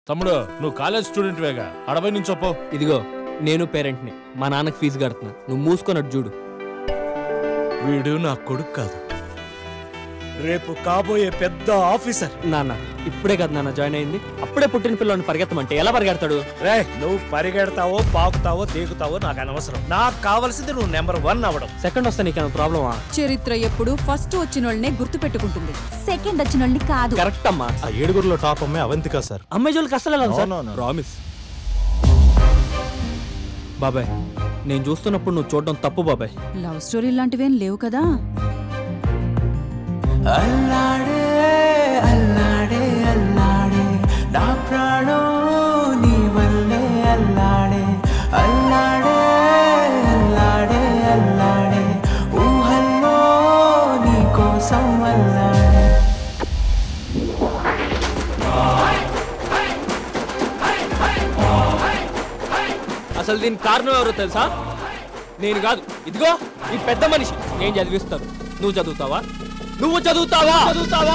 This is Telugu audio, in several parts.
తమ్ముడు నువ్వు కాలేజ్ స్టూడెంట్ వేగా అడవై నుంచి ఒప్పో ఇదిగో నేను పేరెంట్ని మా నాన్నకి ఫీజు కడుతున్నా నువ్వు మూసుకొని చూడు వీడు నా కొడుకు కాదు రేపు కాబోయే పెద్ద ఆఫీసర్ నాన్న ఇప్పుడే కదా నాన్న జాయిన్ అయింది అప్పుడే పుట్టిన పిల్లని పరిగెత్తమంటే ఎలా పరిగెడతాడు రే నువ్వు పరిగెడతావో పాకుతావో దేకుతావో నాకు అనవసరం నాకు కావాల్సింది నువ్వు నెంబర్ వన్ అవ్వడం సెకండ్ వస్తే నీకేమైనా ప్రాబ్లమా చరిత్ర ఎప్పుడు ఫస్ట్ వచ్చిన వాళ్ళనే గుర్తు పెట్టుకుంటుంది సెకండ్ వచ్చిన వాళ్ళని కాదు కరెక్ట్ అమ్మా ఆ ఏడుగురులో టాప్ అమ్మాయి అవంతిక సార్ అమ్మాయి జోలికి అస్సలు వెళ్ళను sir No, no, no. Promise బాబాయ్ నేను చూస్తున్నప్పుడు నువ్వు చూడడం తప్పు బాబాయ్ లవ్ స్టోరీ లాంటివేం లేవు కదా అల్లాడే అల్లాడే అల్లాడే నా ప్రాణం నీ వల్లే అల్లాడే అల్లాడే అల్లాడే అల్లాడే ఊహల్లో నీ కోసం అల్లాడే అసలు దీని కారణం ఎవరో తెలుసా నేను కాదు ఇదిగో ఈ పెద్ద మనిషి నేను చదివిస్తాను నువ్వు చదువుతావా నువ్వు చదువుతావా చదువుతావా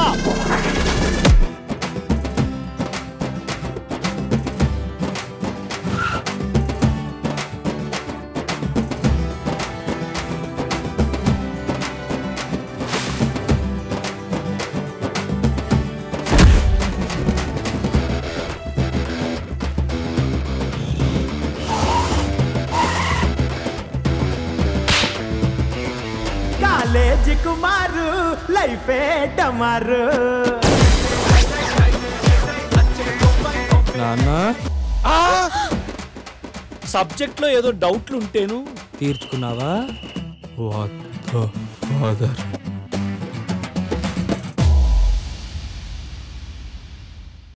కాలేజీ కుమారు లైఫే డమారు నాన్న సబ్జెక్ట్ లో ఏదో డౌట్లు ఉంటేను తీర్చుకున్నావా వాట్ ఫాదర్